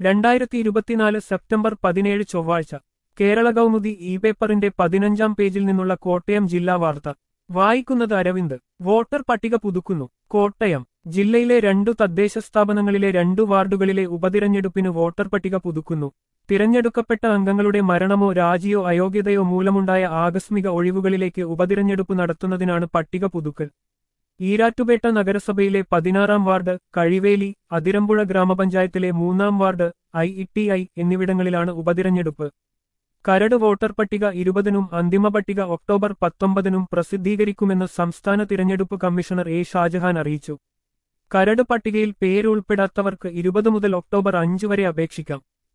രണ്ടായിരത്തി ഇരുപത്തിനാല് സെപ്റ്റംബർ പതിനേഴ് ചൊവ്വാഴ്ച കേരള കൗമുദി ഇ പേപ്പറിന്റെ പതിനഞ്ചാം പേജിൽ നിന്നുള്ള കോട്ടയം ജില്ലാ വാർത്ത വായിക്കുന്നത് അരവിന്ദ് വോട്ടർ പട്ടിക പുതുക്കുന്നു കോട്ടയം ജില്ലയിലെ രണ്ടു തദ്ദേശ സ്ഥാപനങ്ങളിലെ രണ്ടു വാർഡുകളിലെ ഉപതിരഞ്ഞെടുപ്പിന് വോട്ടർ പട്ടിക പുതുക്കുന്നു തിരഞ്ഞെടുക്കപ്പെട്ട അംഗങ്ങളുടെ മരണമോ രാജിയോ അയോഗ്യതയോ മൂലമുണ്ടായ ആകസ്മിക ഒഴിവുകളിലേക്ക് ഉപതിരഞ്ഞെടുപ്പ് നടത്തുന്നതിനാണ് പട്ടിക പുതുക്കൽ ഈരാറ്റുപേട്ട നഗരസഭയിലെ പതിനാറാം വാർഡ് കഴിവേലി അതിരമ്പുഴ ഗ്രാമപഞ്ചായത്തിലെ മൂന്നാം ward I E T I എന്നിവിടങ്ങളിലാണ് ഉപതിരഞ്ഞെടുപ്പ് കരട് വോട്ടർ പട്ടിക ഇരുപതിനും അന്തിമ പട്ടിക ഒക്ടോബർ പത്തൊമ്പതിനും പ്രസിദ്ധീകരിക്കുമെന്ന് സംസ്ഥാന തിരഞ്ഞെടുപ്പ് കമ്മീഷണർ എ ഷാജഹാൻ അറിയിച്ചു കരട് പട്ടികയിൽ പേരുൾപ്പെടാത്തവർക്ക് ഇരുപത് മുതൽ ഒക്ടോബർ അഞ്ച് വരെ അപേക്ഷിക്കാം